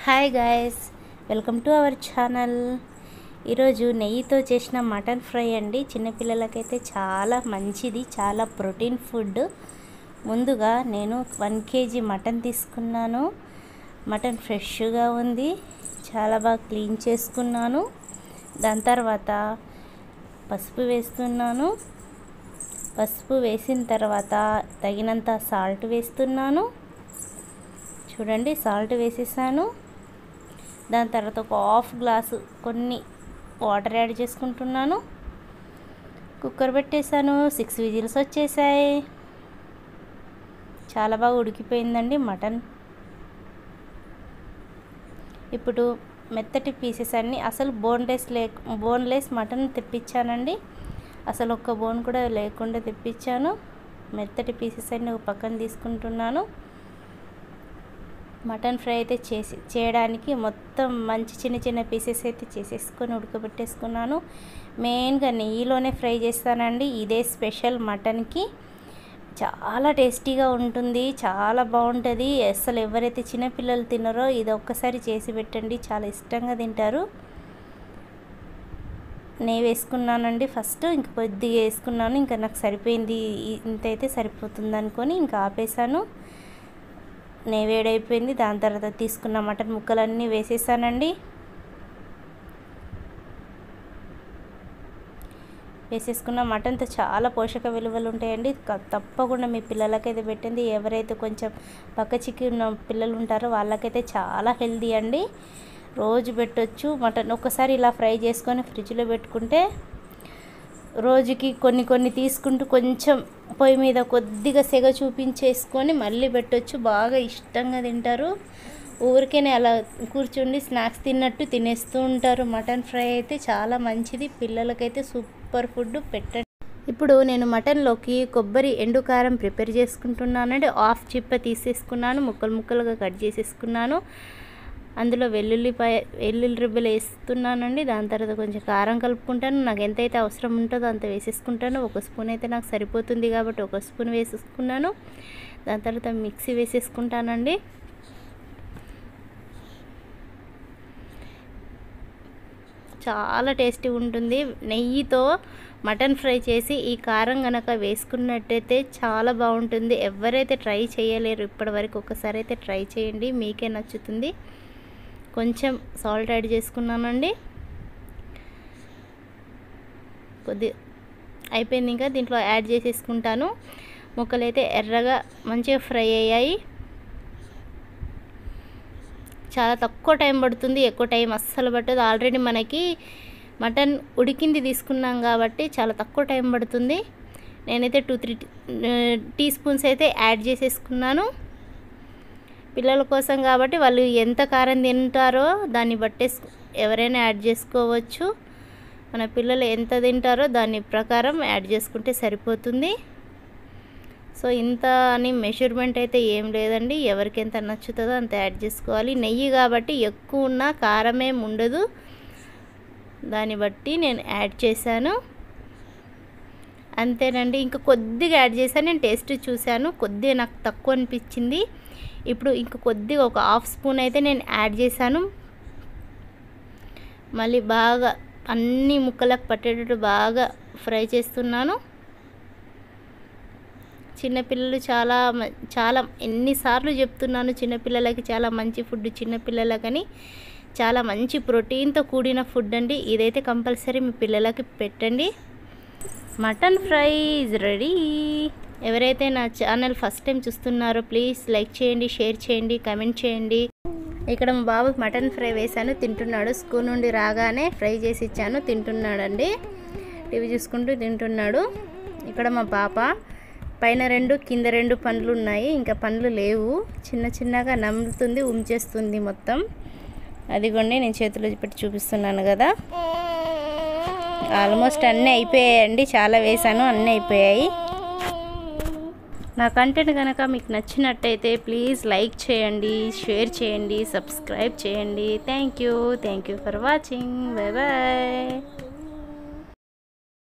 hi guys welcome to our channel ఈరోజు నెయ్యితో చేసిన మటన్ ఫ్రై అండి చిన్నపిల్లలకైతే చాలా మంచిది చాలా ప్రోటీన్ ఫుడ్ ముందుగా నేను వన్ కేజీ మటన్ తీసుకున్నాను మటన్ ఫ్రెష్గా ఉంది చాలా బాగా క్లీన్ చేసుకున్నాను దాని తర్వాత పసుపు వేస్తున్నాను పసుపు వేసిన తర్వాత తగినంత సాల్ట్ వేస్తున్నాను చూడండి సాల్ట్ వేసేసాను దాని తర్వాత ఒక హాఫ్ గ్లాసు కొన్ని వాటర్ యాడ్ చేసుకుంటున్నాను కుక్కర్ పెట్టేశాను సిక్స్ విజిల్స్ వచ్చేసాయి చాలా బాగా ఉడికిపోయిందండి మటన్ ఇప్పుడు మెత్తటి పీసెస్ అన్నీ అసలు బోన్లెస్ లే బోన్లెస్ మటన్ తెప్పించానండి అసలు ఒక్క బోన్ కూడా లేకుండా తెప్పించాను మెత్తటి పీసెస్ అన్నీ ఒక పక్కన తీసుకుంటున్నాను మటన్ ఫ్రై అయితే చేసి చేయడానికి మొత్తం మంచి చిన్న చిన్న పీసెస్ అయితే చేసేసుకొని ఉడకబెట్టేసుకున్నాను మెయిన్గా నెయ్యిలోనే ఫ్రై చేస్తానండి ఇదే స్పెషల్ మటన్కి చాలా టేస్టీగా ఉంటుంది చాలా బాగుంటుంది అసలు ఎవరైతే చిన్నపిల్లలు తిన్నారో ఇది ఒక్కసారి చేసి పెట్టండి చాలా ఇష్టంగా తింటారు నెయ్యి వేసుకున్నానండి ఫస్ట్ ఇంక కొద్దిగా వేసుకున్నాను ఇంకా నాకు సరిపోయింది ఇంత అయితే సరిపోతుంది అనుకొని ఇంకా ఆపేసాను నెయ్యి వేడైపోయింది దాని తర్వాత తీసుకున్న మటన్ ముక్కలన్నీ వేసేసానండి వేసేసుకున్న మటన్తో చాలా పోషక విలువలు ఉంటాయండి తప్పకుండా మీ పిల్లలకైతే పెట్టింది ఎవరైతే కొంచెం పక్క చిక్కి ఉన్న పిల్లలు ఉంటారో వాళ్ళకైతే చాలా హెల్దీ అండి రోజు పెట్టొచ్చు మటన్ ఒకసారి ఇలా ఫ్రై చేసుకొని ఫ్రిడ్జ్లో పెట్టుకుంటే రోజుకి కొన్ని కొన్ని తీసుకుంటూ కొంచెం పొయ్యి మీద కొద్దిగా సెగ చూపించేసుకొని మళ్ళీ పెట్టొచ్చు బాగా ఇష్టంగా తింటారు ఊరికేనే అలా కూర్చుండి స్నాక్స్ తిన్నట్టు తినేస్తూ ఉంటారు మటన్ ఫ్రై అయితే చాలా మంచిది పిల్లలకైతే సూపర్ ఫుడ్ పెట్టండి ఇప్పుడు నేను మటన్లోకి కొబ్బరి ఎండు కారం ప్రిపేర్ చేసుకుంటున్నానండి హాఫ్ చిప్ప తీసేసుకున్నాను ముక్కలు ముక్కలుగా కట్ చేసేసుకున్నాను అందులో వెల్లుల్లిపాయ వెల్లుల్లి రిబ్బలు వేస్తున్నానండి దాని తర్వాత కొంచెం కారం కలుపుకుంటాను నాకు ఎంతైతే అవసరం ఉంటుందో అంత వేసేసుకుంటాను ఒక స్పూన్ అయితే నాకు సరిపోతుంది కాబట్టి ఒక స్పూన్ వేసేసుకున్నాను దాని తర్వాత మిక్సీ వేసేసుకుంటానండి చాలా టేస్టీ ఉంటుంది నెయ్యితో మటన్ ఫ్రై చేసి ఈ కారం కనుక వేసుకున్నట్టయితే చాలా బాగుంటుంది ఎవరైతే ట్రై చేయలేరు ఇప్పటివరకు ఒకసారి అయితే ట్రై చేయండి మీకే నచ్చుతుంది కొంచెం సాల్ట్ యాడ్ చేసుకున్నానండి కొద్ది అయిపోయింది ఇంకా దీంట్లో యాడ్ చేసేసుకుంటాను ముక్కలు అయితే ఎర్రగా మంచిగా ఫ్రై అయ్యాయి చాలా తక్కువ టైం పడుతుంది ఎక్కువ టైం అస్సలు పట్టదు ఆల్రెడీ మనకి మటన్ ఉడికింది తీసుకున్నాం కాబట్టి చాలా తక్కువ టైం పడుతుంది నేనైతే టూ త్రీ టీ స్పూన్స్ అయితే యాడ్ చేసేసుకున్నాను పిల్లల కోసం కాబట్టి వాళ్ళు ఎంత కారం తింటారో దాన్ని బట్టేసు ఎవరైనా యాడ్ చేసుకోవచ్చు మన పిల్లలు ఎంత తింటారో దాని ప్రకారం యాడ్ చేసుకుంటే సరిపోతుంది సో ఇంత అని మెజర్మెంట్ అయితే ఏం లేదండి ఎవరికి ఎంత నచ్చుతుందో అంత యాడ్ చేసుకోవాలి నెయ్యి కాబట్టి ఎక్కువ ఉన్న కారం ఏం ఉండదు దాన్ని బట్టి నేను యాడ్ చేశాను అంతేనండి ఇంకా కొద్దిగా యాడ్ చేశాను నేను టేస్ట్ చూశాను కొద్దిగా నాకు తక్కువ అనిపించింది ఇప్పుడు ఇంక కొద్దిగా ఒక హాఫ్ స్పూన్ అయితే నేను యాడ్ చేశాను మళ్ళీ బాగా అన్ని ముక్కలకు పట్టేటట్టు బాగా ఫ్రై చేస్తున్నాను చిన్నపిల్లలు చాలా చాలా ఎన్నిసార్లు చెప్తున్నాను చిన్నపిల్లలకి చాలా మంచి ఫుడ్ చిన్నపిల్లలకని చాలా మంచి ప్రోటీన్తో కూడిన ఫుడ్ అండి ఇదైతే కంపల్సరీ మీ పిల్లలకి పెట్టండి మటన్ ఫ్రై ఇస్ రెడీ ఎవరైతే నా ఛానల్ ఫస్ట్ టైం చూస్తున్నారో ప్లీజ్ లైక్ చేయండి షేర్ చేయండి కమెంట్ చేయండి ఇక్కడ మా బాబుకి మటన్ ఫ్రై వేశాను తింటున్నాడు స్కూల్ నుండి రాగానే ఫ్రై చేసి ఇచ్చాను తింటున్నాడండి టీవీ చూసుకుంటూ తింటున్నాడు ఇక్కడ మా పాప పైన రెండు కింద రెండు పండ్లు ఉన్నాయి ఇంకా పండ్లు లేవు చిన్న చిన్నగా నమ్ముతుంది ఉంచేస్తుంది మొత్తం అదిగోండి నేను చేతిలో పెట్టి చూపిస్తున్నాను కదా ఆల్మోస్ట్ అన్నీ అయిపోయాయండి చాలా వేసాను అన్నీ అయిపోయాయి నా కంటెంట్ కనుక మీకు నచ్చినట్టయితే ప్లీజ్ లైక్ చేయండి షేర్ చేయండి సబ్స్క్రైబ్ చేయండి thank you thank you for watching bye bye